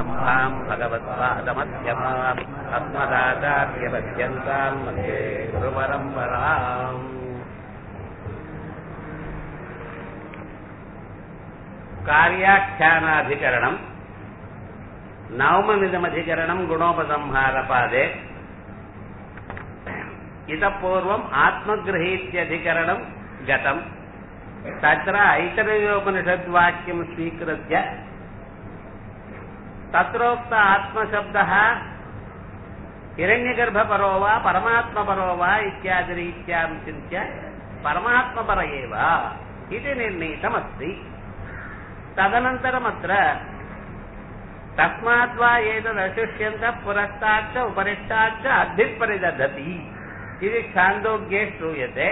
सदाशिवसमारम्भाम् भगवत्पादमध्यमाम् अस्मदाचार्यपद्यन्ताम् मध्ये गुरुपरम्पराम् कार्याख्यानाधिकरणम् नवममिदमधिकरणम् गुणोपसंहारपादे इतः पूर्वम् आत्मगृहीत्यधिकरणम् गतम् तत्र ऐतरेयोपनिषद्वाक्यम् स्वीकृत्य तत्रोक्त आत्मशब्दः हिरण्यगर्भपरो वा परमात्मपरो वा इत्यादिरीत्यां चिन्त्य परमात्मपर एव इति निर्णीतमस्ति तदनन्तरमत्र तस्माद्वा एतदशिष्यन्तः पुरस्ताच्च उपरिष्टाच्च अद्भिपरिदधति इति छान्दोग्ये श्रूयते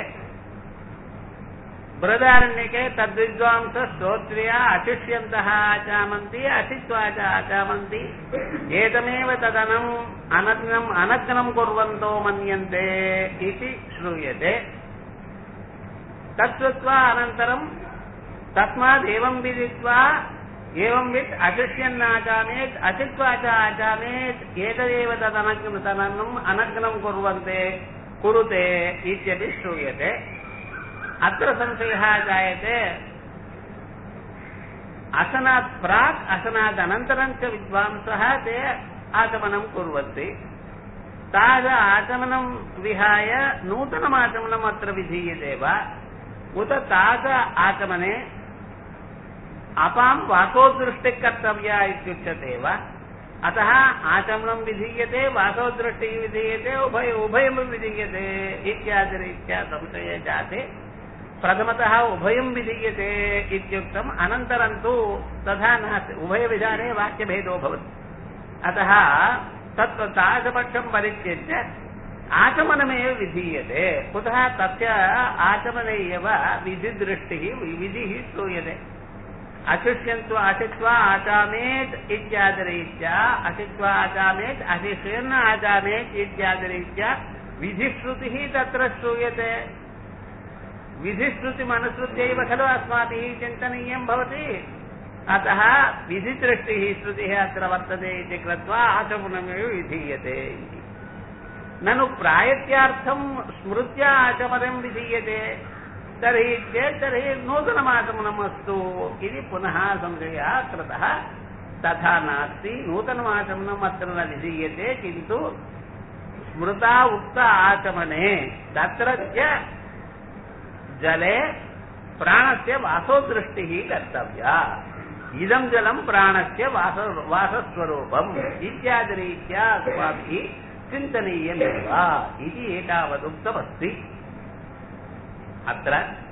बृहदारण्यके तद्विद्वांस स्तोत्र्या अशिष्यन्तः आचामन्ति अशित्वा च आचामन्ति एतमेव तदनम् अनग्नम् अनग्नम् कुर्वन्तो मन्यन्ते इति श्रूयते तत्श्रुत्वा अनन्तरम् तस्मात् एवं विदित्वा एवं वित् अशिष्यन्नाचामेत् अशित्वा च आचामेत् एतदेव तदनग्नं तदनम् अनग्नं कुर्वन्ते कुरुते इत्यपि श्रूयते अत्र संशयः जायते असनात् प्राक् असनात् अनन्तरं च विद्वांसः ते आचमनं कुर्वन्ति ताद आचमनं विहाय नूतनमाचमनम् अत्र विधीयते वा उत ताद आचमने अपां वासोदृष्टिः कर्तव्या इत्युच्यते वा अतः आचमनं विधीयते वासोदृष्टिः विधीयते उभय उभयं विधीयते इत्यादिरीत्या संशये जाते प्रथमतः उभयं विधीयते इत्युक्तम् अनन्तरं तु तथा नास्ति उभयविधाने वाक्यभेदो भवति अतः तत् तादृशपक्षं परित्यज्य आचमनमेव विधीयते कुतः तस्य आचमने एव विधिदृष्टिः विधिः श्रूयते अशिष्यन्त्व अशित्वा आचामेत् इत्यादिरीत्या अशित्वा आचामेत् अशिष्यन् आचामेत् इत्यादिरीत्या विधिश्रुतिः तत्र श्रूयते विधिश्रुतिमनुसृत्यैव खलु अस्माभिः चिन्तनीयं भवति अतः विधिदृष्टिः श्रुतिः अत्र वर्तते इति कृत्वा आचमनमेव विधीयते इति ननु प्रायत्यार्थं स्मृत्या आचमनं विधीयते तर्हि चेत् तर्हि नूतनमाचमनम् अस्तु इति पुनः संशयः कृतः तथा नास्ति नूतनमाचमनम् अत्र न विधीयते किन्तु स्मृता उक्त आचमने तत्र च जले प्राणस्य वासोदृष्टिः कर्तव्या इदं जलं प्राणस्य वास वासस्वरूपम् इत्यादिरीत्या अस्माभिः चिन्तनीयमेव इति एतावदुक्तमस्ति अत्र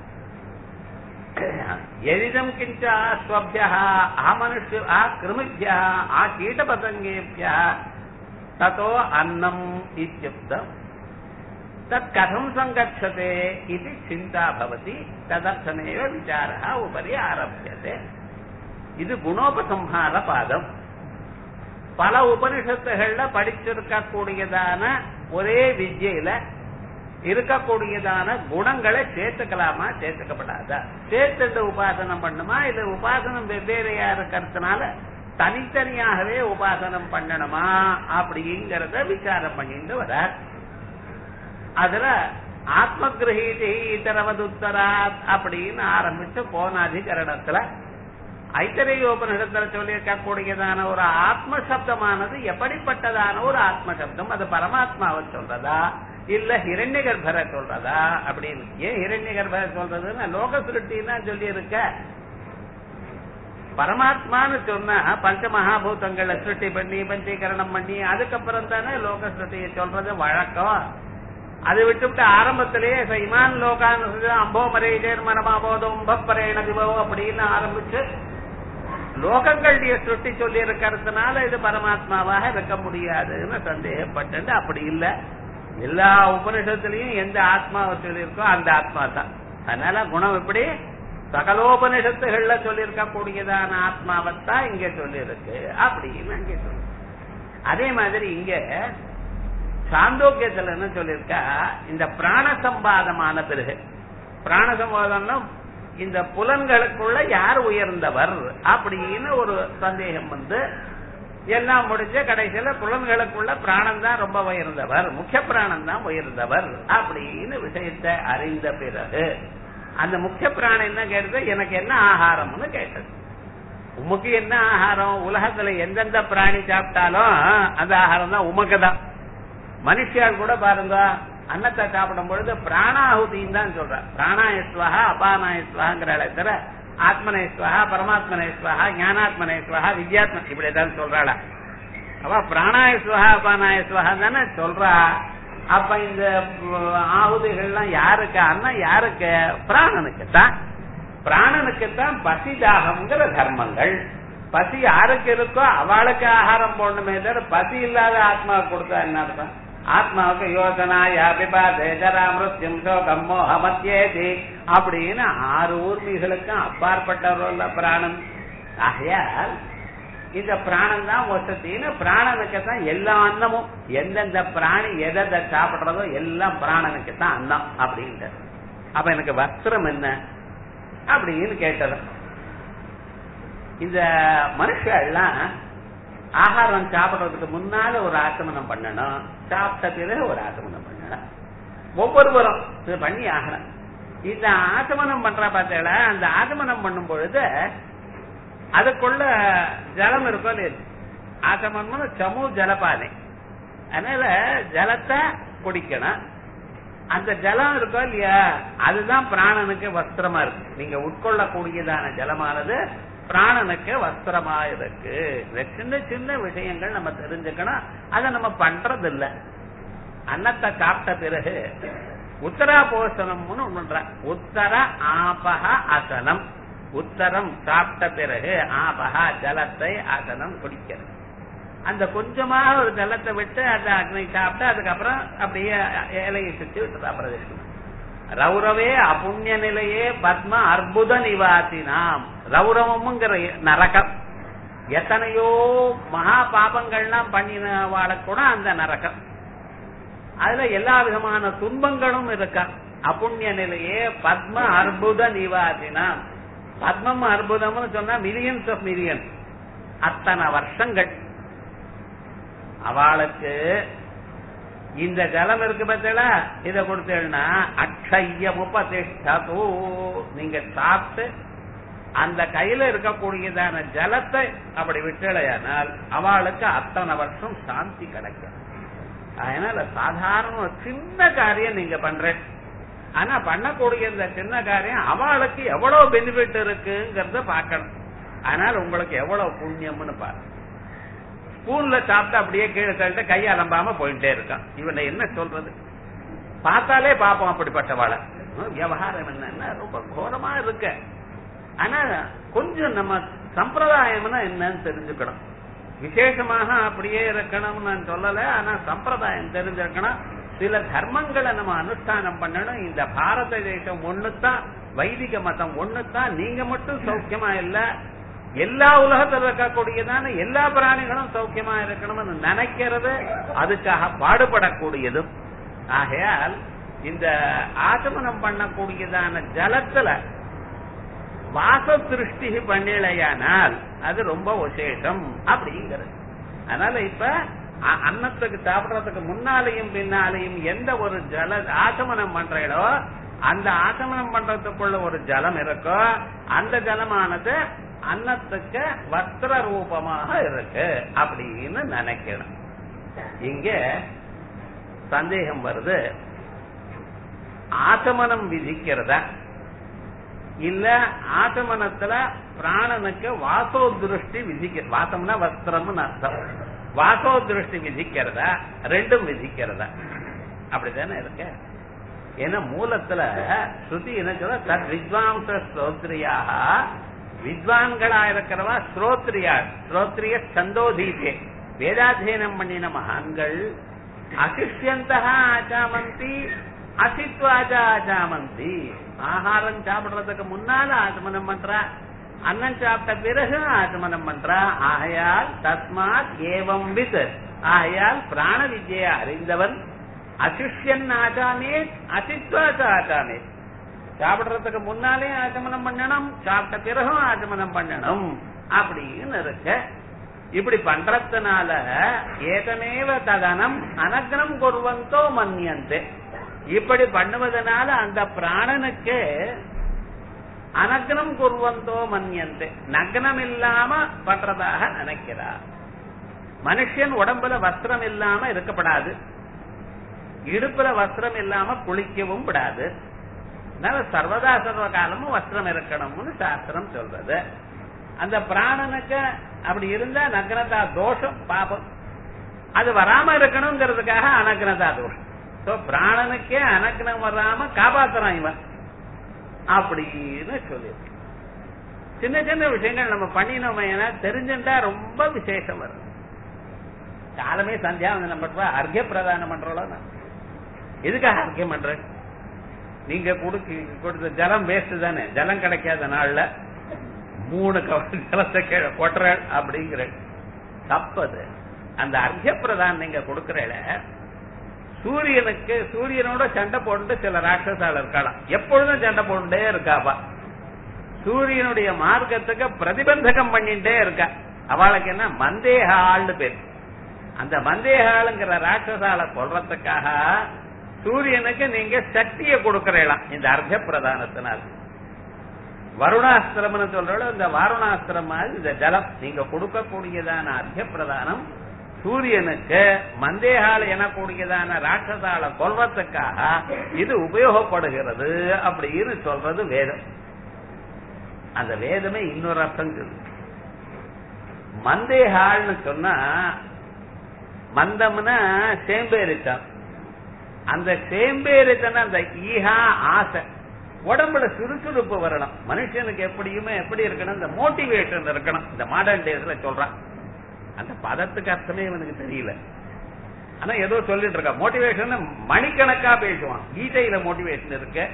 यदिदं किञ्च स्वभ्यः आमनुष्य आकृमिभ्यः आकीटपतङ्गेभ्यः ततो अन्नम् इत्युक्तम् तत् कथं सङ्गच्छते इति चिन्ता भवति तदर्थमेव विचारः उपरि आरभ्यते இது குணோபசம்ஹார பாதம் பல உபனிஷத்துகள்ல படிச்சிருக்கக்கூடியதான ஒரே வித்யில இருக்கக்கூடியதான குணங்களை சேர்த்துக்கலாமா சேர்த்துக்கப்படாதா சேர்த்துட்டு உபாசனம் பண்ணுமா இல்ல உபாசனம் வெவ்வேறையா இருக்கிறதுனால தனித்தனியாகவே உபாசனம் பண்ணணுமா அப்படிங்கிறத விசாரம் பண்ணிட்டு வர அதுல ஆத்ம கிரகீதி இதரவதுத்தரா அப்படின்னு ஆரம்பிச்சு போன அதிகரணத்துல ஐத்தரையோபனிடத்துல சொல்லியிருக்கக்கூடியதான ஒரு ஆத்ம சப்தமானது எப்படிப்பட்டதான ஒரு ஆத்ம சப்தம் அது பரமாத்மாவை சொல்றதா இல்ல ஹிரண்ய கர்ப்பரை சொல்றதா அப்படின்னு ஏன் ஹிரண்ய கர்ப்பரை சொல்றதுன்னா லோக சுருட்டின்னா சொல்லி இருக்க பரமாத்மான்னு சொன்னா பஞ்ச மகாபூதங்களை சிருஷ்டி பண்ணி பஞ்சீகரணம் பண்ணி அதுக்கப்புறம் தானே லோக சிருஷ்டியை சொல்றது வழக்கம் அது விட்டுவிட்டு ஆரம்பத்திலேயே இமான் லோகான் அம்போ மரேஜேர் மனமாபோதம் பப்பரேண திவோ அப்படின்னு ஆரம்பிச்சு லோகங்களுடைய சுட்டி சொல்லி இருக்கிறதுனால இது பரமாத்மாவாக இருக்க முடியாதுன்னு சந்தேகப்பட்டு அப்படி இல்லை எல்லா உபனிஷத்துலயும் எந்த ஆத்மாவை சொல்லியிருக்கோ அந்த ஆத்மா தான் அதனால குணம் எப்படி சகலோபனிஷத்துகள்ல சொல்லியிருக்கக்கூடியதான ஆத்மாவைத்தான் இங்க சொல்லியிருக்கு அப்படின்னு அங்கே சொல்லு அதே மாதிரி இங்க சாந்தோக்கியத்துல என்ன சொல்லியிருக்கா இந்த பிராண சம்பாதமான பிறகு பிராண சம்பாதம்னா இந்த புலன்களுக்குள்ள யார் உயர்ந்தவர் அப்படின்னு ஒரு சந்தேகம் வந்து எல்லாம் முடிஞ்ச கடைசியில புலன்களுக்குள்ள பிராணம் தான் ரொம்ப உயர்ந்தவர் முக்கிய பிராணம் தான் உயர்ந்தவர் அப்படின்னு விஷயத்தை அறிந்த பிறகு அந்த முக்கிய பிராணம் என்ன கேட்டது எனக்கு என்ன ஆகாரம்னு கேட்டது உமக்கு என்ன ஆகாரம் உலகத்துல எந்தெந்த பிராணி சாப்பிட்டாலும் அந்த ஆகாரம் தான் உமக்கு தான் மனுஷியால் கூட பாருங்க அன்னத்தை சாப்பிடும் பொழுது பிராணாಹುತಿயும் தான் சொல்ற பிராணாயஸ்வகா அபானாயஸ்வகாங்கிற தவிர ஆத்மனேஸ்வகா பரமாத்மனேஸ்வகா ஞானாத்மனேஸ்வகா வித்யாத்ம இப்படி ஏதாவது சொல்றாளா அவ பிராணாயஸ்வகா அபானாயஸ்வகா தானே சொல்றா அப்ப இந்த ஆகுதிகள்லாம் யாருக்கு அண்ணன் யாருக்கு பிராணனுக்கு தான் பிராணனுக்கு தான் பசி தாகம்ங்கிற தர்மங்கள் பசி யாருக்கு இருக்கோ அவளுக்கு ஆகாரம் போடணுமே தவிர பசி இல்லாத ஆத்மாவுக்கு கொடுத்தா என்ன அர்த்தம் ஆத்மாவுக்கு யோசனா யாபிபா தேசரா மிருத்யும் சோகம் மோகமத்தியேதி அப்படின்னு ஆறு ஊர்மிகளுக்கும் அப்பாற்பட்டவர்கள் பிராணன் ஆகையால் இந்த பிராணம் தான் வசத்தின்னு பிராணனுக்கு தான் எல்லா அன்னமும் எந்தெந்த பிராணி எதை சாப்பிடுறதோ எல்லாம் பிராணனுக்கு தான் அன்னம் அப்படின்றது அப்ப எனக்கு வஸ்திரம் என்ன அப்படின்னு கேட்டது இந்த மனுஷெல்லாம் ஆகாரம் சாப்பிடுறதுக்கு முன்னால ஒரு ஆசமனம் பண்ணணும் சாப்பிட்ட பிறகு ஒரு ஆசமனம் பண்ணணும் ஒவ்வொருவரும் இது பண்ணி ஆகணும் இந்த ஆசமனம் பண்ற பார்த்தீங்களா அந்த ஆசமனம் பண்ணும் பொழுது அதுக்குள்ள ஜலம் இருக்கோ இல்லையா ஆசமனம் சமு ஜலபானை அதனால ஜலத்தை குடிக்கணும் அந்த ஜலம் இருக்கோ இல்லையா அதுதான் பிராணனுக்கு வஸ்திரமா இருக்கு நீங்க உட்கொள்ளக்கூடியதான ஜலமானது பிராணனுக்கு வஸ்திரமா இருக்கு இந்த சின்ன சின்ன விஷயங்கள் நம்ம தெரிஞ்சுக்கணும் அதை நம்ம பண்றது இல்ல அன்னத்தை சாப்பிட்ட பிறகு உத்தரா போஷணம்னு ஒண்ணுன்ற உத்தர ஆபக அசனம் உத்தரம் சாப்பிட்ட பிறகு ஆபகா ஜலத்தை அசனம் குடிக்கிறது அந்த கொஞ்சமாக ஒரு ஜலத்தை விட்டு அந்த அக்னி சாப்பிட்டு அதுக்கப்புறம் அப்படியே இலையை சுற்றி விட்டுறா பிரதேசம் ரௌரவே அபுண்ணிய நிலையே பத்ம அற்புத நிவாசினாம் ரௌரவம்ங்கிற நரகம் எத்தனையோ மகா பாபங்கள்லாம் பண்ணினவாழ கூட அந்த நரகம் அதுல எல்லா விதமான துன்பங்களும் இருக்கா அபுண்ணிய நிலையே பத்ம அற்புத நிவாசினாம் பத்மம் அற்புதம்னு சொன்னா மில்லியன்ஸ் ஆஃப் மில்லியன்ஸ் அத்தனை வருஷங்கள் அவளுக்கு இந்த ஜலம் இருக்கு பார்த்தீங்களா இத கொடுத்தேன்னா அக்ஷய உபதிஷ்டது நீங்க சாப்பிட்டு அந்த கையில இருக்கக்கூடியதான ஜலத்தை அப்படி விட்டலையானால் அவளுக்கு அத்தனை வருஷம் சாந்தி கிடைக்கும் அதனால சாதாரண ஒரு சின்ன காரியம் நீங்க பண்ற ஆனா பண்ணக்கூடிய இந்த சின்ன காரியம் அவளுக்கு எவ்வளவு பெனிஃபிட் இருக்குங்கிறத பார்க்கணும் அதனால உங்களுக்கு எவ்வளவு புண்ணியம்னு பாருங்க ஸ்பூன்ல சாப்பிட்டு அப்படியே கீழே தள்ளிட்டு கையை அலம்பாம போயிட்டே இருக்கான் இவனை என்ன சொல்றது பார்த்தாலே பாப்போம் அப்படிப்பட்டவாளை விவகாரம் என்னன்னா ரொம்ப கோரமா இருக்கு ஆனா கொஞ்சம் நம்ம சம்பிரதாயம்னா என்னன்னு தெரிஞ்சுக்கணும் விசேஷமாக அப்படியே இருக்கணும்னு நான் சொல்லல ஆனா சம்பிரதாயம் தெரிஞ்சிருக்கணும் சில தர்மங்களை நம்ம அனுஷ்டானம் பண்ணணும் இந்த பாரத தேசம் ஒண்ணுதான் வைதிக மதம் ஒண்ணுதான் நீங்க மட்டும் சௌக்கியமா இல்ல எல்லா உலகத்தில் இருக்கக்கூடியதான எல்லா பிராணிகளும் சௌக்கியமா இருக்கணும்னு நினைக்கிறது அதுக்காக பாடுபடக்கூடியதும் ஆகையால் இந்த ஆசமனம் பண்ணக்கூடியதான ஜலத்துல வாச திருஷ்டி பண்ணிலையானால் அது ரொம்ப விசேஷம் அப்படிங்கிறது அதனால இப்ப அன்னத்துக்கு சாப்பிடறதுக்கு முன்னாலையும் பின்னாலையும் எந்த ஒரு ஜல ஆசமனம் பண்றீங்களோ அந்த ஆசமனம் பண்றதுக்குள்ள ஒரு ஜலம் இருக்கோ அந்த ஜலமானது அன்னத்துக்கு வஸ்திர ரூபமாக இருக்கு அப்படின்னு நினைக்கணும் இங்க சந்தேகம் வருது ஆசமனம் விதிக்கிறதா இல்ல ஆசமனத்துல பிராணனுக்கு வாசோ திருஷ்டி விதிக்க வாசம்னா வஸ்திரம்னு அர்த்தம் வாசோ திருஷ்டி விதிக்கிறதா ரெண்டும் விதிக்கிறதா அப்படித்தானே இருக்கு ஏன்னா மூலத்துல ஸ்ருதி என்ன சொல்ல தத் வித்வாம்ச ஸ்ரோத்ரியாக வித்வான்களா இருக்கிறவா ஸ்ரோத்ரியா ஸ்ரோத்ரிய சந்தோதீபே வேதாத்தியனம் பண்ணின மகான்கள் அசிஷ்யந்தா ஆச்சாமந்தி அசித்வாஜா ஆச்சாமந்தி ஆகாரம் சாப்பிடுறதுக்கு முன்னால ஆச்சமனம் பண்றா அன்னம் சாப்பிட்ட பிறகு ஆச்சமனம் பண்றா ஆகையால் தஸ்மாத் ஏவம் வித் ஆகையால் பிராண வித்யை அறிந்தவன் அசிஷ்யன் ஆச்சாமே அசித்வாஜ ஆச்சாமே சாப்பிடுறதுக்கு முன்னாலே ஆச்சமனம் பண்ணணும் சாப்பிட்ட பிறகும் ஆச்சமனம் பண்ணணும் அப்படின்னு இருக்க இப்படி பண்றதுனால ஏதமேவ ததனம் அனக்னம் கொருவந்தோ மன்னியந்தே இப்படி பண்ணுவதனால அந்த பிராணனுக்கு அனக்னம் குர்வந்தோ மன்னியந்தே நக்னம் இல்லாம பண்றதாக நினைக்கிறார் மனுஷன் உடம்புல வஸ்திரம் இல்லாம இருக்கப்படாது இடுப்புல வஸ்திரம் இல்லாம குளிக்கவும் விடாது அதனால சர்வதா சர்வ காலமும் வஸ்திரம் இருக்கணும்னு சாஸ்திரம் சொல்றது அந்த பிராணனுக்கு அப்படி இருந்தா நக்னதா தோஷம் பாபம் அது வராம இருக்கணுங்கிறதுக்காக அனக்னதா தோஷம் சோ பிராணனுக்கே அனக்னம் வராம காப்பாத்துறான் இவன் அப்படின்னு சொல்லியிருக்கு சின்ன சின்ன விஷயங்கள் நம்ம பண்ணினோம் ஏன்னா தெரிஞ்சுட்டா ரொம்ப விசேஷம் வரும் காலமே சந்தியாவந்தனம் பண்ற அர்க்கிய பிரதானம் பண்றோம் எதுக்காக அர்க்கியம் பண்ற நீங்க கொடுக்க கொடுத்த ஜலம் வேஸ்ட் தானே ஜலம் கிடைக்காத நாள்ல மூணு கவர் ஜலத்தை கீழே கொட்டுற அப்படிங்கிற தப்பது அந்த அர்க்கிய பிரதானம் நீங்க கொடுக்கறல சூரியனுக்கு சூரியனோட சண்டை போட்டு சில ராட்சசால இருக்கலாம் எப்பொழுதும் சண்டை போட்டுட்டே இருக்காப்பா சூரியனுடைய மார்க்கத்துக்கு பிரதிபந்தகம் பண்ணிட்டே இருக்கா அவளுக்கு என்ன மந்தேகாள்னு பேர் அந்த மந்தேகாளுங்கிற ராட்சசால கொல்றதுக்காக சூரியனுக்கு நீங்க சக்தியை கொடுக்கறலாம் இந்த அர்த்த பிரதானத்தினால் வருணாஸ்திரம்னு சொல்றோம் இந்த வாருணாஸ்திரம் மாதிரி இந்த ஜலம் நீங்க கொடுக்கக்கூடியதான அர்த்த பிரதானம் சூரியனுக்கு மந்தேகால எனக்கூடியதான ராட்சசால கொல்வதற்காக இது உபயோகப்படுகிறது அப்படின்னு சொல்றது வேதம் அந்த வேதமே இன்னொரு அர்த்தம் சொல்லுது மந்தேகால்னு சொன்னா மந்தம்னா சேம்பேரித்தான் அந்த சேம்பேரித்தன அந்த ஈஹா ஆசை உடம்புல சுறுசுறுப்பு வரணும் மனுஷனுக்கு எப்படியுமே எப்படி இருக்கணும் இந்த மோட்டிவேஷன் இருக்கணும் இந்த மாடர்ன் டேஸ்ல சொல்றான் அந்த பதத்துக்கு அர்த்தமே இவனுக்கு தெரியல ஆனா ஏதோ சொல்லிட்டு இருக்கா மோட்டிவேஷன் மணிக்கணக்கா பேசுவான் கீதையில மோட்டிவேஷன் இருக்கு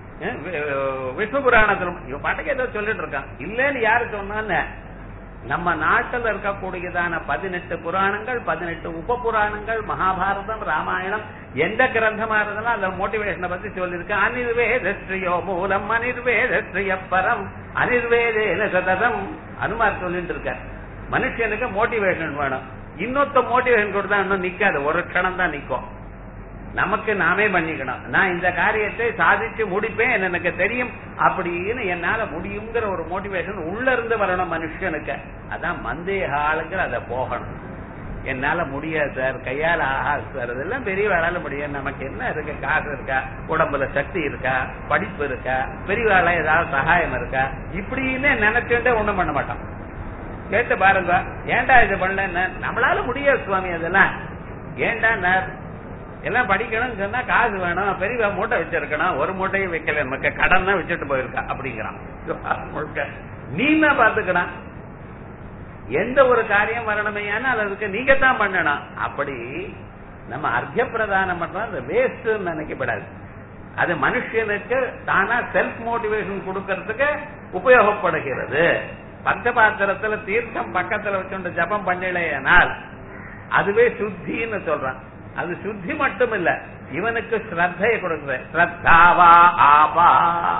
விஷ்ணு புராணத்துல இவன் பாட்டுக்கு ஏதோ சொல்லிட்டு இருக்கான் இல்லன்னு யாரு சொன்னான்னு நம்ம நாட்டில் இருக்கக்கூடியதான பதினெட்டு புராணங்கள் பதினெட்டு உப புராணங்கள் மகாபாரதம் ராமாயணம் எந்த கிரந்தமா இருந்தாலும் அந்த மோட்டிவேஷனை பத்தி சொல்லியிருக்கு அனிர்வேதஸ்ரீயோ மூலம் அனிர்வேதஸ்ரீய பரம் அனிர்வேதேன சததம் அனுமார் சொல்லிட்டு இருக்க மனுஷனுக்கு மோட்டிவேஷன் வேணும் இன்னொருத்த மோட்டிவேஷன் கொடுத்தா இன்னும் நிக்காது ஒரு க்ஷணம் தான் நிக்கும் நமக்கு நாமே பண்ணிக்கணும் நான் இந்த காரியத்தை சாதிச்சு முடிப்பேன் எனக்கு தெரியும் அப்படின்னு என்னால முடியுங்கிற ஒரு மோட்டிவேஷன் உள்ள இருந்து வரணும் மனுஷனுக்கு அதான் மந்தேகாலுங்கிற அதை போகணும் என்னால முடியாது சார் கையால ஆகாது சார் இதெல்லாம் பெரிய வேளால முடியும் நமக்கு என்ன இருக்கு காசு இருக்கா உடம்புல சக்தி இருக்கா படிப்பு இருக்கா பெரிய வேலை ஏதாவது சகாயம் இருக்கா இப்படின்னு நினைச்சுட்டே ஒண்ணும் பண்ண மாட்டோம் கேட்டு பாருங்க ஏன்டா இது பண்ணல நம்மளால முடியாது சுவாமி அதெல்லாம் ஏன்டா எல்லாம் படிக்கணும்னு சொன்னா காசு வேணும் பெரிய மூட்டை வச்சிருக்கணும் ஒரு மூட்டையும் வைக்கல நமக்கு கடன் தான் வச்சுட்டு போயிருக்கா அப்படிங்கிறான் முழுக்க நீ தான் பாத்துக்கணும் எந்த ஒரு காரியம் வரணுமையான அதுக்கு நீங்க தான் பண்ணணும் அப்படி நம்ம அர்த்த பிரதானம் பண்றோம் அது வேஸ்ட் நினைக்கப்படாது அது மனுஷனுக்கு தானா செல்ஃப் மோட்டிவேஷன் கொடுக்கறதுக்கு உபயோகப்படுகிறது பஞ்ச பாத்திரத்துல தீர்த்தம் பக்கத்துல வச்சுட்டு ஜபம் பண்ணலையானால் அதுவே சுத்தின்னு சொல்றான் அது சுத்தி மட்டும் இல்ல இவனுக்கு ஸ்ரத்தையை கொடுக்குற ஸ்ரத்தாவா ஆபா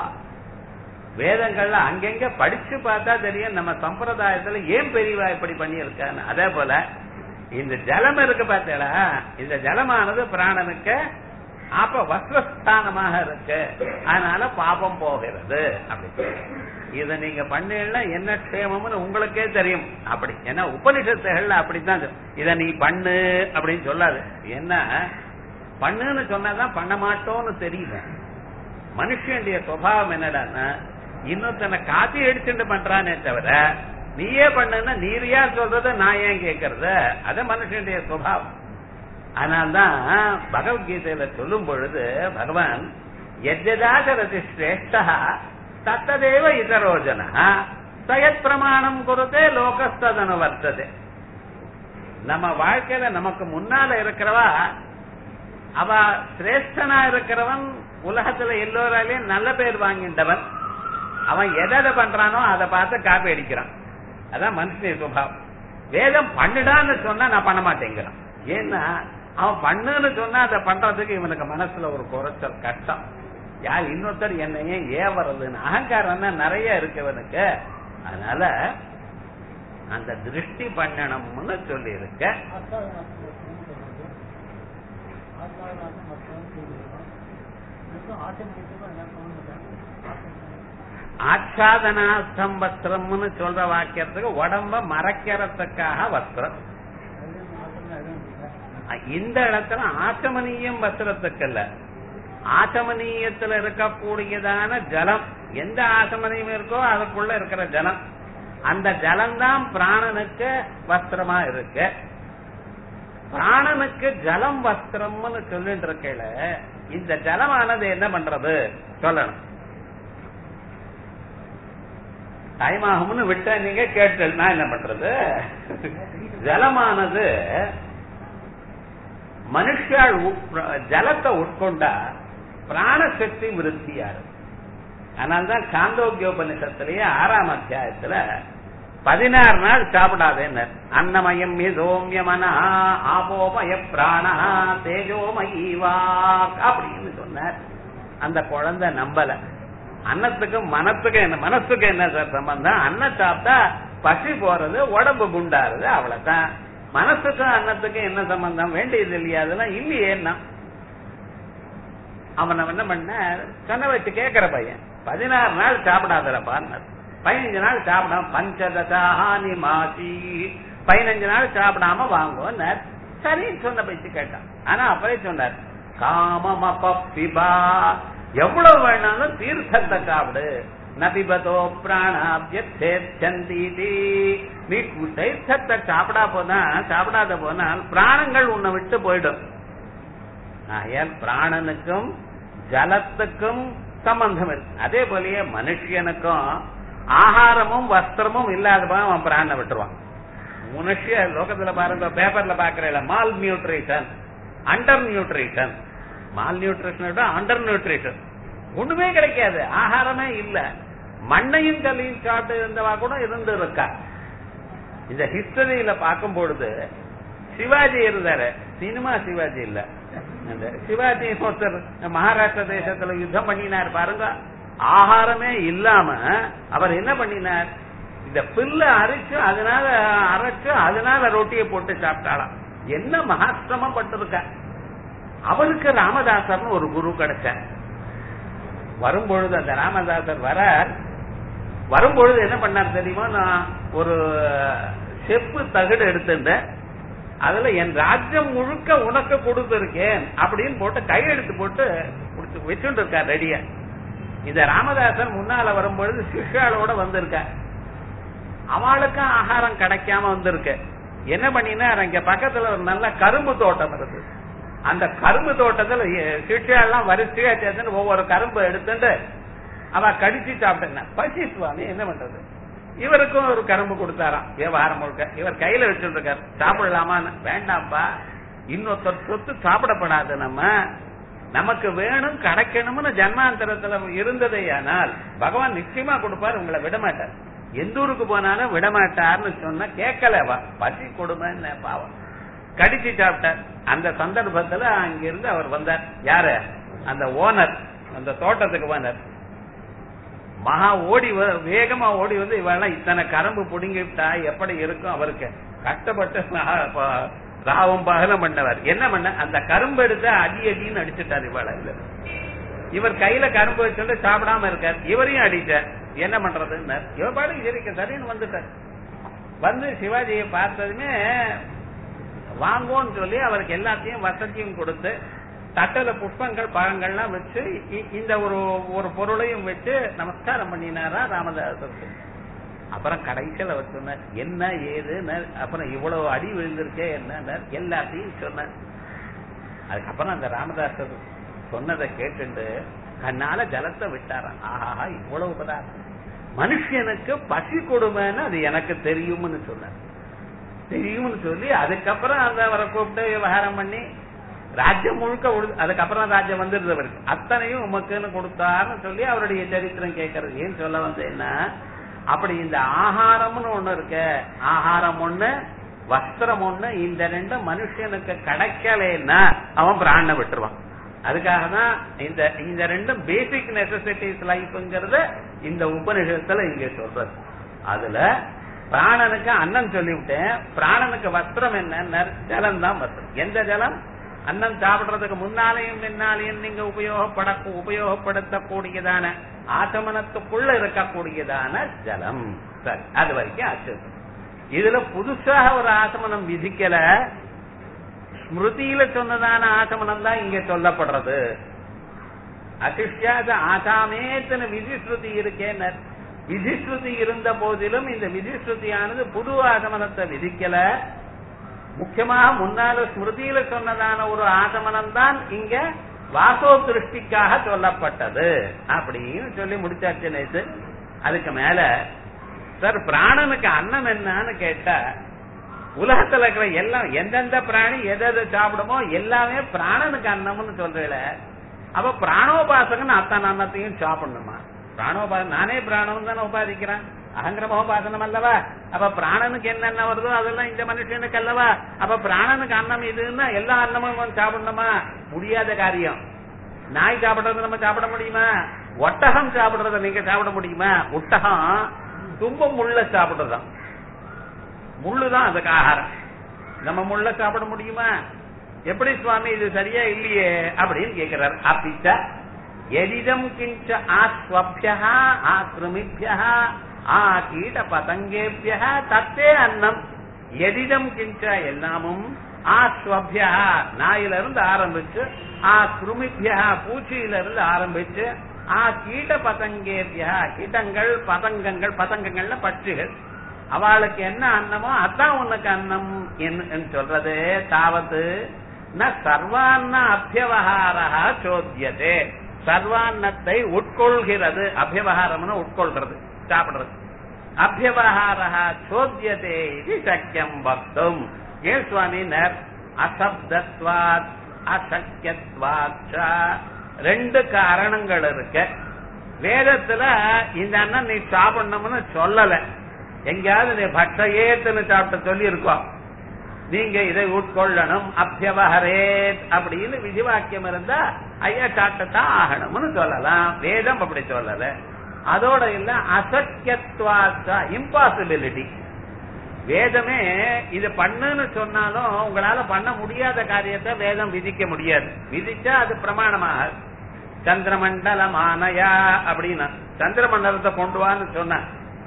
வேதங்கள்ல அங்கங்க படிச்சு பார்த்தா தெரியும் நம்ம சம்பிரதாயத்துல ஏன் பெரியவா இப்படி பண்ணியிருக்கான்னு அதே போல இந்த ஜலம் இருக்கு பார்த்தீங்களா இந்த ஜலமானது பிராணனுக்கு அப்ப வஸ்திரஸ்தானமாக இருக்கு அதனால பாபம் போகிறது அப்படி இத நீங்க பண்ணல என்ன க்ஷேமம்னு உங்களுக்கே தெரியும் அப்படி ஏன்னா உபனிஷத்துகள்ல அப்படித்தான் இத நீ பண்ணு அப்படின்னு சொல்லாது என்ன பண்ணுன்னு சொன்னாதான் பண்ண மாட்டோம்னு தெரியல மனுஷனுடைய சுவாவம் என்னடான்னா இன்னொருத்தனை காப்பி அடிச்சுட்டு பண்றானே தவிர நீயே பண்ணுன்னா நீரியா சொல்றத நான் ஏன் கேட்கறது அத மனுஷனுடைய சுவாவம் அதனால்தான் பகவத்கீதையில சொல்லும் பொழுது பகவான் எஜதாசரதி சிரேஷ்டா தத்ததேவ இதரோஜன சயத் பிரமாணம் கொடுத்தே லோகஸ்ததனு வர்த்தது நம்ம வாழ்க்கையில நமக்கு முன்னால இருக்கிறவா அவ சிரேஷ்டனா இருக்கிறவன் உலகத்துல எல்லோராலையும் நல்ல பேர் வாங்கின்றவன் அவன் எதை பண்றானோ அதை பார்த்து காப்பி அடிக்கிறான் அதான் மனுஷன் சுபாவம் வேதம் பண்ணுடான்னு சொன்னா நான் பண்ண மாட்டேங்கிறான் ஏன்னா அவன் பண்ணுன்னு சொன்னா அதை பண்றதுக்கு இவனுக்கு மனசுல ஒரு குறைச்சல் கஷ்டம் யார் இன்னொருத்தர் என்ன ஏன் ஏவறதுன்னு அகங்காரம் தான் நிறைய இருக்கு இவனுக்கு அதனால அந்த திருஷ்டி பண்ணணும்னு சொல்லி இருக்க ஆச்சாதனாஸ்தம் வஸ்திரம்னு சொல்ற வாக்கியத்துக்கு உடம்ப மறைக்கிறதுக்காக வஸ்திரம் இந்த இடத்துல ஆச்சமனீயம் வஸ்திரத்துக்கு இல்ல ஆச்சமனீயத்துல இருக்கக்கூடியதான ஜலம் எந்த ஆச்சமனியம் இருக்கோ அதுக்குள்ள இருக்கிற ஜலம் அந்த ஜலம்தான் பிராணனுக்கு வஸ்திரமா இருக்கு பிராணனுக்கு ஜலம் வஸ்திரம்னு சொல்லிட்டு இருக்கல இந்த ஜலமானது என்ன பண்றது சொல்லணும் டைம் ஆகும்னு விட்ட நீங்க கேட்டு நான் என்ன பண்றது ஜலமானது மனுஷால் ஜலத்தை உட்கொண்டா பிராணசக்தி விருத்தியாரு அதனால்தான் சாந்தோக்கியோபனிஷத்திலேயே ஆறாம் அத்தியாயத்துல பதினாறு நாள் சாப்பிடாதேன்னு அன்னமயம் சோமியமனா ஆபோமய பிராணா தேஜோமயீவா அப்படின்னு சொன்னார் அந்த குழந்தை நம்பல அன்னத்துக்கும் மனத்துக்கும் என்ன மனசுக்கு என்ன சார் சம்பந்தம் அன்னம் சாப்பிட்டா பசி போறது உடம்பு குண்டாருது அவ்வளவுதான் மனசுக்கும் அன்னத்துக்கும் என்ன சம்பந்தம் வேண்டியது இல்லையா அதெல்லாம் இல்லையேன்னா அவன் என்ன பண்ண சொன்ன வச்சு கேக்குற பையன் பதினாறு நாள் சாப்பிடாதரப்பான்னு பதினஞ்சு நாள் சாப்பிடாம பஞ்சதசாஹானி மாசி பதினஞ்சு நாள் சாப்பிடாம வாங்குவோம் சரின்னு சொன்ன பேச்சு கேட்டான் ஆனா அப்பவே சொன்னார் காமமபிபா எவ்வளவு வேணாலும் தீர்த்தத்தை சாப்பிடு நபிபதோ பிராணாபியந்தீதி நீ தீர்த்தத்தை சாப்பிடா போனா சாப்பிடாத போனால் பிராணங்கள் உன்னை விட்டு போயிடும் ஆகையால் பிராணனுக்கும் ஜலத்துக்கும் சம்பந்தம் இருக்கு அதே போலயே மனுஷனுக்கும் ஆகாரமும் வஸ்திரமும் இல்லாதவன் அவன் பிராண விட்டுருவான் மனுஷிய லோகத்துல பாருங்க பேப்பர்ல பாக்குறேன் malnutrition undernutrition malnutrition undernutrition ஒண்ணுமே கிடைக்காது ஆகாரமே இல்ல மண்ணையும் கல்லையும் சாப்பிட்டு இருந்தவா கூட இருந்து இருக்கா இந்த ஹிஸ்டரியில பார்க்கும் பொழுது சிவாஜி இருந்தாரு சினிமா சிவாஜி இல்ல அந்த சிவாஜி ஒருத்தர் மகாராஷ்டிர தேசத்துல யுத்தம் பண்ணினார் பாருங்க ஆகாரமே இல்லாம அவர் என்ன பண்ணினார் இந்த பில்ல அரைச்சு அதனால அரைச்சு அதனால ரொட்டியை போட்டு சாப்பிட்டாலாம் என்ன மகாசிரமம் பட்டிருக்க அவருக்கு ராமதாசர்னு ஒரு குரு கிடைச்சார் வரும்பொழுது அந்த ராமதாசர் வர வரும்பொழுது என்ன பண்ணார் தெரியுமா நான் ஒரு செப்பு தகடு எடுத்துட்டேன் அதுல என் ராஜ்யம் முழுக்க உனக்கு கொடுத்திருக்கேன் அப்படின்னு போட்டு கையெழுத்து போட்டு வச்சுட்டு இருக்கார் ரெடியா இந்த ராமதாசன் முன்னால வரும்பொழுது சிஷாலோட வந்திருக்க அவளுக்கும் ஆகாரம் கிடைக்காம வந்திருக்கு என்ன பண்ணினா இங்க பக்கத்துல ஒரு நல்ல கரும்பு தோட்டம் இருக்கு அந்த கரும்பு தோட்டத்துல சிஷாலாம் வரிசையா சேர்ந்து ஒவ்வொரு கரும்பு எடுத்துட்டு அவ கடிச்சு சாப்பிட்டேன் பசி சுவாமி என்ன பண்றது இவருக்கும் ஒரு கரும்பு கொடுத்தாராம் வியாபாரம் முழுக்க இவர் கையில வச்சுட்டு இருக்காரு சாப்பிடலாமான்னு வேண்டாம்ப்பா இன்னொருத்தர் சொத்து சாப்பிடப்படாது நம்ம நமக்கு வேணும் கிடைக்கணும்னு ஜன்மாந்தரத்துல இருந்ததே ஆனால் பகவான் நிச்சயமா கொடுப்பார் உங்களை விட மாட்டார் எந்த ஊருக்கு போனாலும் விட மாட்டார்னு சொன்னா கேட்கலவா பசி கொடுமைன்னு பாவம் கடிச்சு சாப்பிட்டார் அந்த சந்தர்ப்பத்துல அங்கிருந்து அவர் வந்தார் யாரு அந்த ஓனர் அந்த தோட்டத்துக்கு ஓனர் மகா ஓடி வேகமா ஓடி வந்து இவெல்லாம் இத்தனை கரும்பு புடுங்கிட்டா எப்படி இருக்கும் அவருக்கு கஷ்டப்பட்டு ராவம் பகலம் பண்ணவர் என்ன பண்ண அந்த கரும்பு எடுத்த அடி அடின்னு அடிச்சுட்டார் இவள இவர் கையில கரும்பு வச்சுட்டு சாப்பிடாம இருக்கார் இவரையும் அடிச்சார் என்ன பண்றதுன்னு இவர் பாடு சரிக்க சரின்னு வந்துட்டார் வந்து சிவாஜியை பார்த்ததுமே வாங்கோன்னு சொல்லி அவருக்கு எல்லாத்தையும் வசதியும் கொடுத்து தட்டல புஷ்பங்கள் பழங்கள்லாம் வச்சு இந்த ஒரு ஒரு பொருளையும் வச்சு நமஸ்காரம் பண்ணினாரா ராமதாசருக்கு அப்புறம் கடைசியில் அவர் சொன்னார் என்ன ஏதுன்னு அப்புறம் இவ்வளவு அடி விழுந்திருக்கே என்ன எல்லாத்தையும் சொன்னார் அதுக்கப்புறம் அந்த ராமதாசர் சொன்னதை கேட்டுண்டு கண்ணால ஜலத்தை விட்டாராம் ஆஹா இவ்வளவு பதார்த்தம் மனுஷனுக்கு பசி கொடுமைன்னு அது எனக்கு தெரியும்னு சொன்னார் தெரியும்னு சொல்லி அதுக்கப்புறம் அந்த அவரை கூப்பிட்டு விவகாரம் பண்ணி ராஜ்யம் முழுக்க அதுக்கப்புறம் ராஜ்யம் வந்துருது அவருக்கு அத்தனையும் உமக்குன்னு கொடுத்தாருன்னு சொல்லி அவருடைய சரித்திரம் கேட்கறது ஏன் சொல்ல வந்தேன்னா அப்படி இந்த ஆகாரம்னு ஒண்ணு இருக்கு ஆகாரம் ஒண்ணு வஸ்திரம் ஒண்ணு இந்த ரெண்டும் மனுஷனுக்கு கிடைக்கலன்னா அவன் பிராண விட்டுருவான் அதுக்காக தான் இந்த இந்த ரெண்டும் பேசிக் நெசசிட்டிஸ் லைஃப்ங்கிறத இந்த உபநிஷத்துல இங்க சொல்றது அதுல பிராணனுக்கு அன்னம் சொல்லிவிட்டேன் பிராணனுக்கு வஸ்திரம் என்ன ஜலம் தான் வஸ்திரம் எந்த ஜலம் அன்னம் சாப்பிடுறதுக்கு முன்னாலேயும் பின்னாலேயும் நீங்க உபயோகப்பட உபயோகப்படுத்தக்கூடியதான ஆசமனத்துக்குள்ள இருக்கக்கூடியதான ஜலம் சரி அது வரைக்கும் ஆச்சு இதுல புதுசாக ஒரு ஆசமனம் விதிக்கல ஸ்மிருதியில சொன்னதான ஆசமனம் தான் இங்க சொல்லப்படுறது அகிஷ்யாத ஆசாமேத்தன விதிஸ்ருதி இருக்கேன்னு விதிஸ்ருதி இருந்த போதிலும் இந்த விதிஸ்ருதியானது புது ஆசமனத்தை விதிக்கல முக்கியமாக முன்னால ஸ்மிருதியில சொன்னதான ஒரு ஆசமனம் தான் இங்க வாசோ திருஷ்டிக்காக சொல்லப்பட்டது அப்படின்னு சொல்லி முடிச்சாச்சு நேத்து அதுக்கு மேல சார் பிராணனுக்கு அன்னம் என்னன்னு கேட்டா உலகத்துல இருக்கிற எல்லாம் எந்தெந்த பிராணி எதை எதை சாப்பிடுமோ எல்லாமே பிராணனுக்கு அன்னம்னு சொல்றேல அப்ப பிராணோபாசகன் அத்தனை அன்னத்தையும் சாப்பிடணுமா பிராணோபாசம் நானே பிராணம் தானே உபாதிக்கிறேன் அகங்கிரமோபாசனம் அல்லவா அப்ப பிராணனுக்கு என்னென்ன வருதோ அதெல்லாம் இந்த மனுஷனுக்கு அல்லவா அப்ப பிராணனுக்கு அன்னம் இதுன்னா எல்லா அன்னமும் சாப்பிடணுமா முடியாத காரியம் நாய் சாப்பிடுறது நம்ம சாப்பிட முடியுமா ஒட்டகம் சாப்பிடுறத நீங்க சாப்பிட முடியுமா ஒட்டகம் தும்ப முள்ள சாப்பிடுறதான் முள்ளுதான் அதுக்கு ஆகாரம் நம்ம முள்ள சாப்பிட முடியுமா எப்படி சுவாமி இது சரியா இல்லையே அப்படின்னு கேட்கிறார் அப்பிச்ச எதிதம் கிஞ்ச ஆஸ்வபியா ஆக்கிரமிபியா ஆ கீட பதங்கேபிய தத்தே அன்னம் எதிதம் கிஞ்ச எல்லாமும் ஆஸ்வபியா நாயிலிருந்து ஆரம்பிச்சு ஆ கிருமிபியா பூச்சியிலிருந்து ஆரம்பிச்சு ஆ கீட பதங்கேபியா கீட்டங்கள் பதங்கங்கள் பதங்கங்கள்ல பட்சிகள் அவளுக்கு என்ன அன்னமோ அதான் உனக்கு அன்னம் என்று சொல்றது தாவது ந சர்வான்ன அபியவகாரா சோத்தியதே சர்வான்னத்தை உட்கொள்கிறது அபியவகாரம்னு உட்கொள்றது சாப்பிடுறது அபியவகாரா சோத்தியதே இது சக்கியம் பக்தும் ஏன் சுவாமி நர் அசப்தத்வாத் அசக்கியத்வாத் ரெண்டு காரணங்கள் இருக்கு வேதத்துல இந்த அண்ணன் நீ சாப்பிடணும்னு சொல்லல எங்கேயாவது நீ பட்சயேத்துன்னு சாப்பிட்ட சொல்லி இருக்கோம் நீங்க இதை உட்கொள்ளணும் அபியவஹரேத் அப்படின்னு விதிவாக்கியம் இருந்தா ஐயா சாப்பிட்டதான் ஆகணும்னு சொல்லலாம் வேதம் அப்படி சொல்லல அதோட இல்ல அசக்கியத்வாச்சா இம்பாசிபிலிட்டி வேதமே இது பண்ணுன்னு சொன்னாலும் உங்களால பண்ண முடியாத காரியத்தை வேதம் விதிக்க முடியாது விதிச்சா அது பிரமாணமாக சந்திரமண்டலமானயா அப்படின்னா சந்திரமண்டலத்தை கொண்டு வான்னு சொன்ன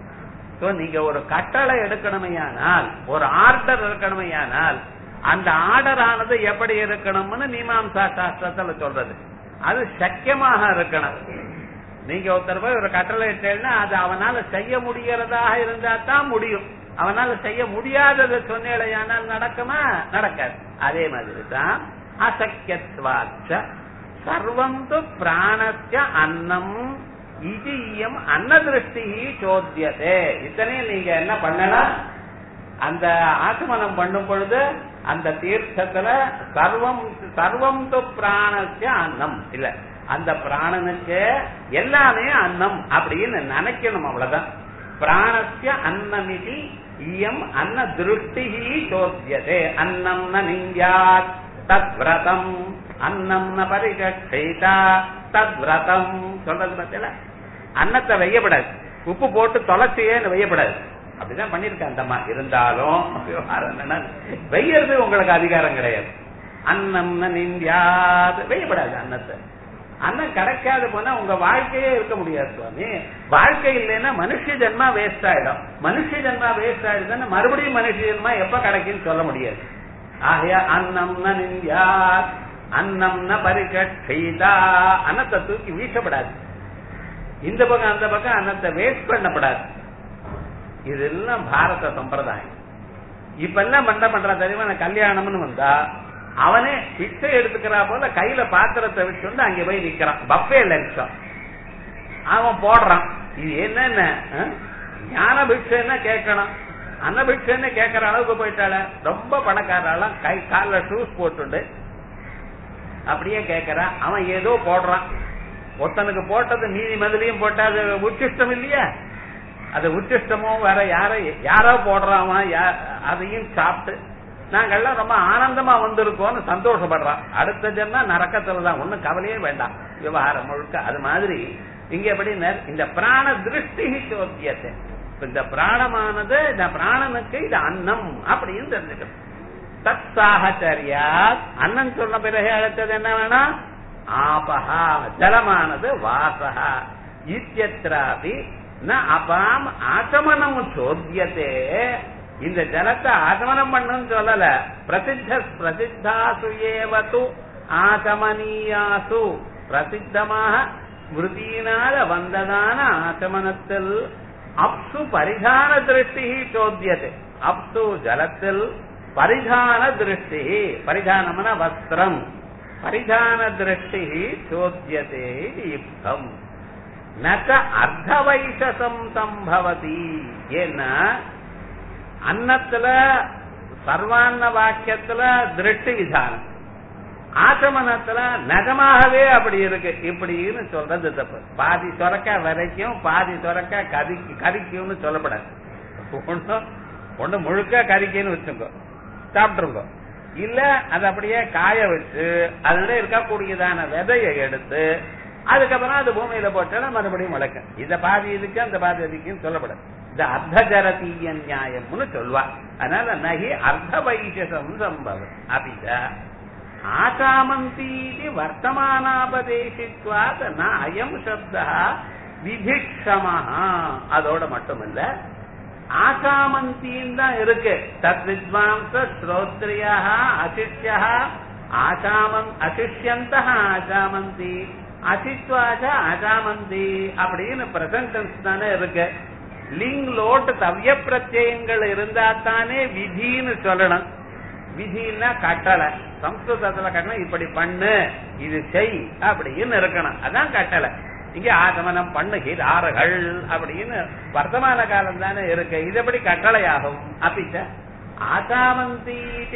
நீங்க ஒரு கட்டளை எடுக்கணுமையானால் ஒரு ஆர்டர் இருக்கணுமையானால் அந்த ஆர்டர் ஆனது எப்படி இருக்கணும்னு மீமாம்சா சாஸ்திரத்துல சொல்றது அது சக்கியமாக இருக்கணும் நீங்க ஒருத்தர் போய் ஒரு கட்டளை இட்டேன்னா அது அவனால செய்ய முடியறதாக இருந்தா தான் முடியும் அவனால செய்ய முடியாததை சொன்னேடையானால் நடக்குமா நடக்காது அதே மாதிரி தான் அசக்கியத்வாச்ச சர்வம் து பிராணஸ்ய அன்னம் இதியம் அன்னதிருஷ்டி சோத்தியதே இத்தனையும் நீங்க என்ன பண்ணலாம் அந்த ஆசமனம் பண்ணும் பொழுது அந்த தீர்த்தத்துல சர்வம் சர்வம் து பிராணஸ்ய அன்னம் இல்ல அந்த பிராணனுக்கு எல்லாமே அன்னம் அப்படின்னு நினைக்கணும் அவ்வளவுதான் பிராணஸ்ய அன்னமிதி இயம் அன்ன திருஷ்டி சோத்தியதே அன்னம் ந நிந்தியாத் தத் விரதம் அன்னம் ந பரிகட்சைதா தத் விரதம் சொல்றது பத்தில அன்னத்தை வெய்யப்படாது உப்பு போட்டு தொலைச்சியேன்னு வெய்யப்படாது அப்படிதான் பண்ணிருக்கேன் அந்த அம்மா இருந்தாலும் விவகாரம் என்னன்னா வெய்யறது உங்களுக்கு அதிகாரம் கிடையாது அன்னம் நிந்தியாது வெய்யப்படாது அன்னத்தை அன்னம் கிடைக்காது போனா உங்க வாழ்க்கையே இருக்க முடியாது சுவாமி வாழ்க்கை இல்லைன்னா மனுஷ ஜென்மா வேஸ்ட் ஆயிடும் மனுஷ ஜென்மா வேஸ்ட் ஆயிடுதுன்னா மறுபடியும் மனுஷ ஜென்மா எப்ப கிடைக்குன்னு சொல்ல முடியாது ஆகையா அன்னம் நிந்தியா அன்னம் ந பரிகட்சைதா அன்னத்தை தூக்கி வீசப்படாது இந்த பக்கம் அந்த பக்கம் அன்னத்தை வேஸ்ட் பண்ணப்படாது இதெல்லாம் பாரத சம்பிரதாயம் இப்ப என்ன பண்ண பண்றா தெரியுமா கல்யாணம்னு வந்தா அவனே பிச்சை எடுத்துக்கிறா போல கையில பாத்திரத்தை வச்சு வந்து அங்க போய் நிக்கிறான் பஃபே லட்சம் அவன் போடுறான் இது என்னென்ன ஞான பிக்ஷைன்னா கேட்கணும் அன்னபிக்ஷன்னு கேட்கற அளவுக்கு போயிட்டாள ரொம்ப பணக்காராலாம் கை காலில் ஷூஸ் போட்டுண்டு அப்படியே கேட்கறா அவன் ஏதோ போடுறான் ஒருத்தனுக்கு போட்டது மீதி மதிலையும் போட்டா அது உச்சிஷ்டம் இல்லையா அது உச்சிஷ்டமோ வேற யார யாரோ போடுறான் அதையும் சாப்பிட்டு நாங்கெல்லாம் ரொம்ப ஆனந்தமா வந்திருக்கோம்னு சந்தோஷப்படுறான் அடுத்த ஜென்மா நரக்கத்துல தான் ஒண்ணும் கவலையே வேண்டாம் விவகாரம் முழுக்க அது மாதிரி இங்க எப்படி இந்த பிராண திருஷ்டி சோத்தியத்தை இந்த பிராணமானது இந்த பிராணனுக்கு இது அன்னம் அப்படின்னு தெரிஞ்சுக்கணும் தத் சாகச்சரியா அண்ணன் சொன்ன பிறகு அடுத்தது என்ன வேணும் ஆபஹா ஜலமானது வாசகா இத்தியத்ராபி ந அபாம் ஆச்சமனம் சோத்தியத்தே இந்த ஜலத்தை ஆச்சமனம் பண்ணுன்னு சொல்லல பிரசித்த பிரசித்தாசு ஏவது ஆச்சமனீயாசு பிரசித்தமாக விருத்தியினால வந்ததான ஆச்சமனத்தில் அப்சு பரிதான திருஷ்டி சோத்தியதே அப்சு ஜலத்தில் பரிதான திருஷ்டி பரிதானம்னா வஸ்திரம் பரிதான திருஷ்டி சோத்தியதே யுக்தம் நக அர்த்தவைசசம் சம்பவதி ஏன்னா அன்னத்துல சர்வான்ன வாக்கியத்துல திருஷ்டி விதானம் ஆச்சமனத்துல நகமாகவே அப்படி இருக்கு இப்படின்னு சொல்றது தப்பு பாதி சொரக்க வரைக்கும் பாதி சொரக்க கதிக்கு கறிக்கும்னு சொல்லப்படாது ஒண்ணு ஒண்ணு முழுக்க கறிக்குன்னு வச்சுக்கோ சாப்பிட்டுருங்க இல்ல அது அப்படியே காய வச்சு அதுல இருக்கக்கூடியதான விதையை எடுத்து அதுக்கப்புறம் அது பூமியில போட்டா மறுபடியும் முளைக்கும் இத பாதி இதுக்கு அந்த பாதி இதுக்குன்னு சொல்லப்படாது இது அர்த்தஜரதீய நியாயம்னு சொல்வா அதனால நகி அர்த்த வைசம் சம்பவம் அபிச்ச ஆசாமந்தீதி வர்த்தமானாபதேசித்வாத் ந அயம் சப்தா விதிக்ஷமா அதோட மட்டுமல்ல ஆசாமந்தின்னு தான் இருக்கு தத் வித்வாம்ச ஸ்ரோத்ரியா அசிஷ்யா ஆசாமன் அசிஷ்யந்த ஆசாமந்தி அசித்வாஜ அசாமந்தி அப்படின்னு பிரசன்டென்ஸ் தானே இருக்கு லிங் லோட் தவ்ய பிரத்யயங்கள் இருந்தா தானே விதின்னு சொல்லணும் விதின்னா கட்டளை சம்ஸ்கிருதத்துல கட்டளை இப்படி பண்ணு இது செய் அப்படின்னு இருக்கணும் அதான் கட்டளை இங்க ஆகமனம் பண்ணுகிறார்கள் அப்படின்னு வர்த்தமான காலம் தானே இருக்கு இது எப்படி கட்டளையாகும் அப்பிச்ச ஆசாமந்தி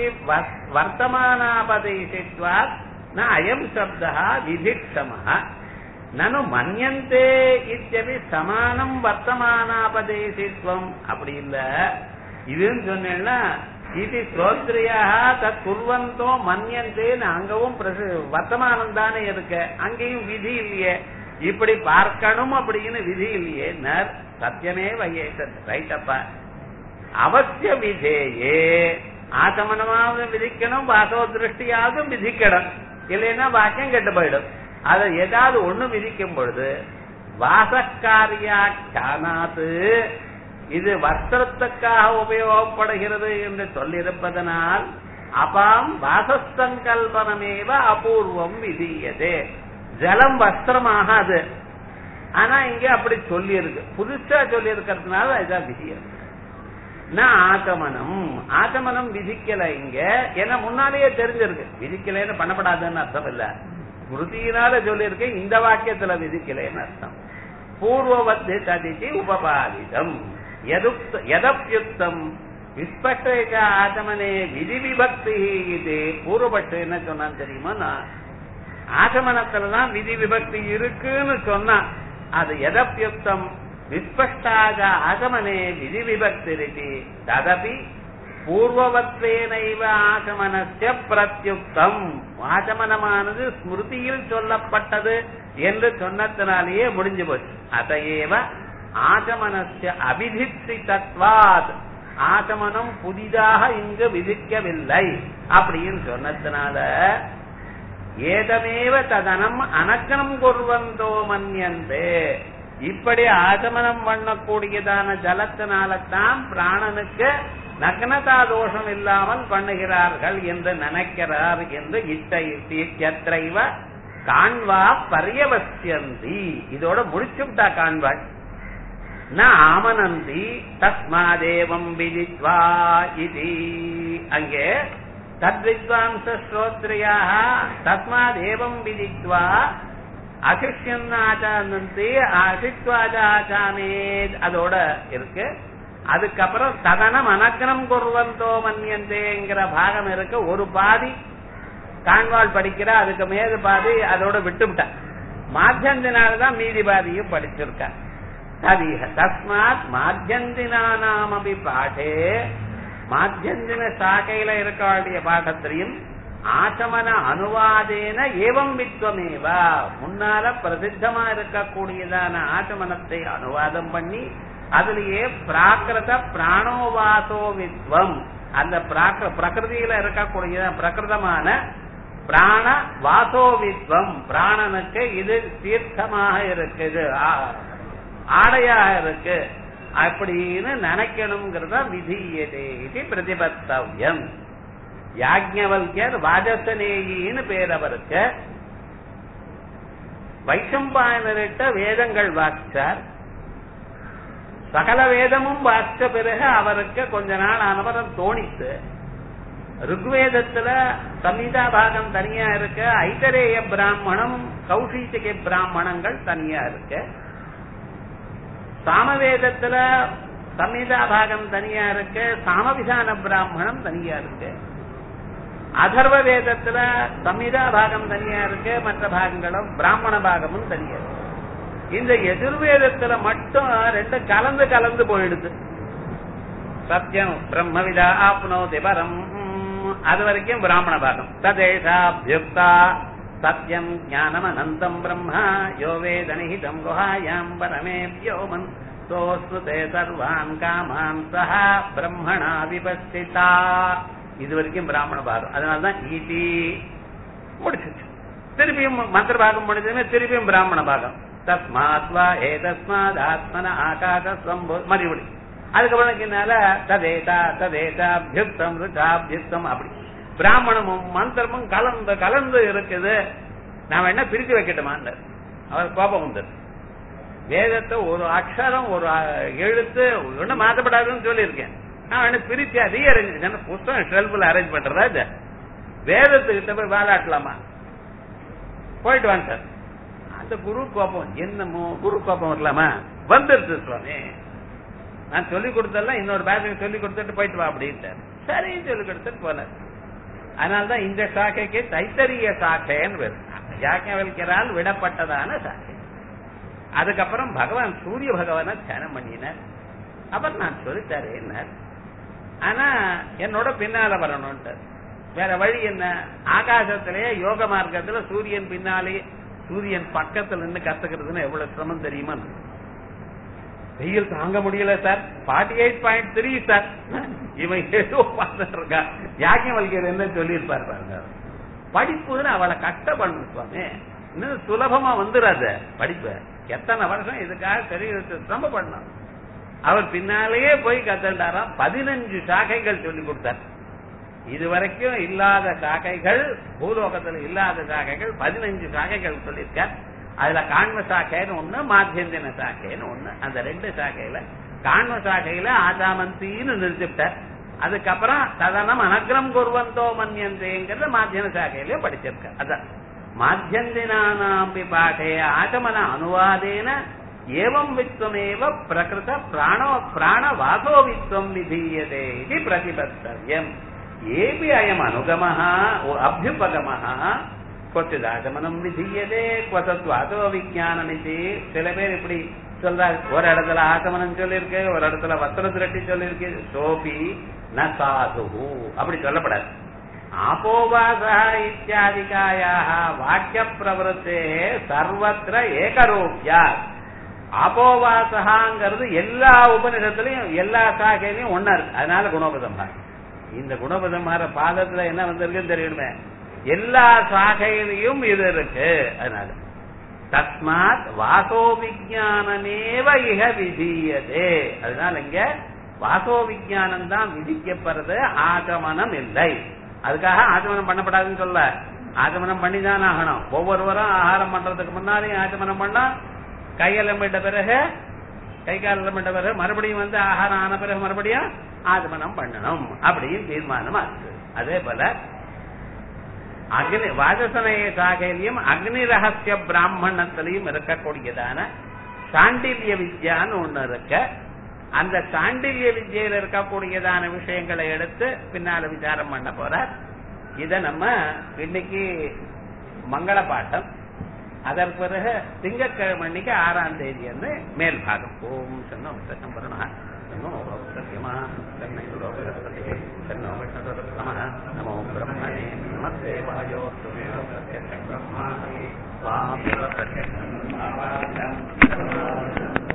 வர்த்தமானாபதேசித்வா ந அயம் சப்தா விதிக்ஷம நனு மன்யந்தே இத்தியபி சமானம் வர்த்தமானாபதேசித்வம் அப்படி இல்ல இதுன்னு சொன்னேன்னா இது ஸ்ரோத்ரியாக தத் குர்வந்தோ மன்யந்தேன்னு அங்கவும் வர்த்தமானம் தானே இருக்கு அங்கேயும் விதி இல்லையே இப்படி பார்க்கணும் அப்படின்னு விதி இல்லையே நர் சத்தியமே வையேசன் ரைட்டப்பா அவசிய விதேயே ஆசமனமாவது விதிக்கணும் வாசவ திருஷ்டியாவது விதிக்கணும் இல்லைன்னா வாக்கியம் கெட்டு போயிடும் அதை ஏதாவது ஒண்ணு விதிக்கும் பொழுது வாசக்காரியாக்கானாத்து இது வஸ்திரத்துக்காக உபயோகப்படுகிறது என்று சொல்லியிருப்பதனால் அபாம் வாசஸ்தங்கல்பனமேவ அபூர்வம் விதியதே ஜலம் வஸ்திரமாகாது ஆனா இங்க அப்படி சொல்லி இருக்கு புதுசா சொல்லி இருக்கிறதுனால இதான் விதியம் நான் ஆகமனம் ஆகமனம் விதிக்கல இங்க ஏன்னா முன்னாலேயே தெரிஞ்சிருக்கு விதிக்கலைன்னு பண்ணப்படாதுன்னு அர்த்தம் இல்ல ஸ்மிருதியினால சொல்லியிருக்கு இந்த வாக்கியத்துல விதிக்கலைன்னு அர்த்தம் பூர்வவத்தி ததிதி உபபாதிதம் எதப்யுக்தம் விஸ்பஷ்ட ஆகமனே விதி விபக்தி இது பூர்வபட்சம் என்ன சொன்னான்னு தெரியுமா நான் ஆகமனத்துலதான் விதி விபக்தி இருக்குன்னு சொன்னா அது எதப்யுக்தம் விஸ்பஷ்டாக ஆகமனே விதி விபக்தி ததபி பூர்வவத்வேனைவ ஆகமனஸ்ய பிரத்யுக்தம் ஆகமனமானது ஸ்மிருதியில் சொல்லப்பட்டது என்று சொன்னத்தினாலேயே முடிஞ்சு போச்சு அதையேவ ஆகமனஸ்ய அபிதிப்சி தத்வாத் ஆகமனம் புதிதாக இங்கு விதிக்கவில்லை அப்படின்னு சொன்னதுனால ஏதமேவ ததனம் அனக்கனம் குர்வந்தோ மன்யந்தே இப்படி ஆகமனம் பண்ணக்கூடியதான ஜலத்தினால்தான் பிராணனுக்கு நக்னதா தோஷம் இல்லாமல் பண்ணுகிறார்கள் என்று நினைக்கிறார் என்று இத்தைவ காண்வா பரியவசியந்தி இதோட முடிச்சுட்டா காண்பாள் ந ஆமனந்தி தஸ்மாதேவம் விதித்வா இது அங்கே தத்வித்வாம்ச ஸ்ரோத்ரியாக தஸ்மாதேவம் விதித்வா அசிஷ்யன் ஆச்சானந்தி அசித்வாச்சாமே அதோட இருக்கு அதுக்கப்புறம் ததனம் அனக்கனம் குர்வந்தோ மன்யந்தேங்கிற பாகம் இருக்கு ஒரு பாதி காண்வாள் படிக்கிற அதுக்கு மேது பாதி அதோட விட்டுவிட்டா மாத்தியந்தினால்தான் மீதி பாதியும் படிச்சிருக்கா ததிக தஸ்மாத் மாத்தியந்தினானாமபி பாடே மாத்தியந்தின சாக்கையில இருக்கக்கூடிய பாடத்திலையும் ஆசமன அனுவாதேன ஏவம் வித்வமேவா முன்னால பிரசித்தமா இருக்கக்கூடியதான ஆசமனத்தை அனுவாதம் பண்ணி அதுலயே பிராகிருத பிராணோவாசோ வித்வம் அந்த பிராக பிரகிருதியில இருக்கக்கூடிய பிரகிருதமான பிராண வாசோவித்வம் பிராணனுக்கு இது தீர்த்தமாக இருக்குது ஆ- ஆடையாக இருக்கு அப்படின்னு நினைக்கணுங்கிறத விதியதே இது பிரதிபத்தவ்யம் யாஜ்ஞவல்யர் வாஜசனேயின்னு பேர் அவருக்கு வைசம்பாயனரிட்ட வேதங்கள் வாசிச்சார் சகல வேதமும் வாசிச்ச பிறகு அவருக்கு கொஞ்ச நாள் ஆனவரம் தோணித்து ருக்வேதத்துல சம்ஹிதா பாகம் தனியா இருக்கு ஐதரேய பிராமணம் கௌஷித்திகை பிராமணங்கள் தனியா இருக்கு சாமவேதத்துல சம்ஹிதா பாகம் தனியா இருக்கு சாமவிதான பிராமணம் தனியா இருக்கு அதர்வ வேதத்துல சம்ஹிதா பாகம் தனியா இருக்கு மற்ற பாகங்களும் பிராமண பாகமும் தனியா இருக்கு இந்த எதிர்வேதத்துல மட்டும் ரெண்டு கலந்து கலந்து போயிடுது சத்தியம் பிரம்மவிதா ஆப்னோதி பரம் அது வரைக்கும் பிராமண பாகம் ததேஷாபியுக்தா சத்தியம் ஞானம் அனந்தம் பிரம்மா யோ வேதனிஹிதம் குஹாயாம் பரமே வியோமன் சோஸ்துதே சர்வான் காமான் சஹா பிரம்மணா விபஸ்திதா இது வரைக்கும் பிராமண பாகம் அதனாலதான் ஈதி முடிச்சிச்சு திருப்பியும் மந்திர பாகம் முடிஞ்சதுமே திருப்பியும் பிராமண பாகம் தஸ்மாத் வா ஏ தஸ்மாத் ஆத்மன ஆகாச சம்பு மறுபடி அதுக்கப்புறம் என்னால ததேதா ததேதா அபியுக்தம் ருச்சா அபியுக்தம் அப்படி பிராமணமும் மந்திரமும் கலந்து கலந்து இருக்குது நாம என்ன பிரித்து வைக்கட்டுமான்னு அவர் கோபம் வந்தது வேதத்தை ஒரு அக்ஷரம் ஒரு அ- எழுத்து ஒன்றும் மாற்றப்படாதுன்னு சொல்லியிருக்கேன் நான் என்ன பிரிச்சு அதையே அரேஞ்ச் புத்தகம் ஷெல்ஃபில் அரேஞ்ச் பண்றதா இது வேதத்துக்கிட்ட போய் வாலாட்டலாமா போயிட்டு வாங்க சார் அந்த குரு கோபம் என்னமோ குரு கோபம் வரலாமா வந்துருச்சு சுவாமி நான் சொல்லி கொடுத்தெல்லாம் இன்னொரு பேட்சுக்கு சொல்லி கொடுத்துட்டு போயிட்டு வா அப்படின்ட்டார் சரின்னு சொல்லி கொடுத்துட்டு போனார் அதனால்தான் இந்த சாக்கைக்கு தைத்தரிய சாக்கைன்னு பேரு யாக்கியவல்கிறால் விடப்பட்டதான சாக்கை அதுக்கப்புறம் பகவான் சூரிய பகவானை தியானம் பண்ணினார் அப்புறம் நான் சொல்லித்தரேன்னார் ஆனா என்னோட பின்னால வரணும்ட்டார் வேற வழி என்ன ஆகாசத்திலேயே யோக மார்க்கத்துல சூரியன் பின்னாலே சூரியன் பக்கத்துல நின்று கத்துக்கிறதுன்னு எவ்வளவு சிரமம் தெரியுமா வெயில் தாங்க முடியல sir forty eight point three sir இவன் ஏதோ பார்த்துட்டு இருக்கா யாக்கியம் வலிக்கிறது என்ன சொல்லியிருப்பார் பாருங்க படிப்புன்னு அவளை கஷ்ட பண்ணு சுவாமி இன்னும் சுலபமா வந்துடாத படிப்பு எத்தனை வருஷம் இதுக்காக சரீரத்தை சிரம பண்ணணும் அவர் பின்னாலேயே போய் கத்துட்டாராம் பதினஞ்சு சாக்கைகள் சொல்லி கொடுத்தார் இதுவரைக்கும் இல்லாத சாக்கைகள் பூலோகத்துல இல்லாத சாக்கைகள் பதினஞ்சு சாக்கைகள் சொல்லியிருக்கார் அதுல காண்ம சாக்கைன்னு ஒண்ணு மாத்தியந்தின சாக்கைன்னு ஒண்ணு அந்த ரெண்டு சாக்கையில காண்ம சாக்கையில ஆதாமந்தின்னு நிறுத்திவிட்டார் அதுக்கப்புறம் ததனம் அனக்ரம் குர்வந்தோ மன்யந்தேங்கிறத மாத்தியன சாக்கையிலயும் படிச்சிருக்கார் அதான் மாத்தியந்தினானாம்பி பாட்டே ஆகமன அனுவாதேன ஏவம் வித்வமேவ பிரகிருத பிராணோ பிராணவாசோ வித்வம் விதீயதே இது பிரதிபத்தவியம் ஏபி அயம் அனுகமः அபியுபகமः கொச்சிதாகமனம் விதீயதே கொசத்வாசோ விஜானம் இது சில பேர் இப்படி சொல்றாரு ஒரு இடத்துல ஆகமனம் சொல்லியிருக்கு ஒரு இடத்துல வஸ்திர திரட்டி சொல்லியிருக்கு சோபி ந சாது அப்படி சொல்லப்படாது ஆபோவாசா இத்தியாதிகாயாக வாக்கிய பிரவருத்தே சர்வத்திர ஏகரூபியா ஆபோவாசகாங்கிறது எல்லா உபநிஷத்துலயும் எல்லா சாக்கையிலையும் ஒன்னா இருக்கு அதனால குணோபதம் இந்த குணபதமார பாதத்துல என்ன வந்திருக்குன்னு தெரியணுமே எல்லா சாகையிலையும் இது இருக்கு அதனால தஸ்மாத் வாசோ விஜானமேவ இக விதீயதே அதனால இங்க வாசோ விஜானம் தான் விதிக்கப்படுறது ஆகமனம் இல்லை அதுக்காக ஆகமனம் பண்ணப்படாதுன்னு சொல்ல ஆகமனம் பண்ணிதான் ஆகணும் ஒவ்வொருவரும் ஆகாரம் பண்றதுக்கு முன்னாடியும் ஆகமனம் பண்ணா கையெல்லாம் பிறகு கை காலம் பிறகு மறுபடியும் வந்து ஆகாரம் ஆன பிறகு மறுபடியும் ஆகமனம் பண்ணணும் அப்படின்னு தீர்மானம் ஆகுது அதே போல அக்னி வாஜசனய சாகையிலையும் அக்னி ரகசிய பிராமணத்திலையும் இருக்கக்கூடியதான சாண்டில்ய வித்யான்னு ஒண்ணு இருக்கு அந்த சாண்டில்ய வித்யில இருக்கக்கூடியதான விஷயங்களை எடுத்து பின்னால விசாரம் பண்ண போற இத நம்ம இன்னைக்கு மங்கள பாட்டம் அதற்கு பிறகு திங்கட்கிழமை அன்னைக்கு ஆறாம் தேதி வந்து மேல் பாகம் ஓம் சன்னம் சன்னம் வருணா சன்னோ சத்தியமா தன்னை சன்னோ நம நமோ பிரம்மணே நமஸ்தே வாயோ பிரம்மாணி வாமி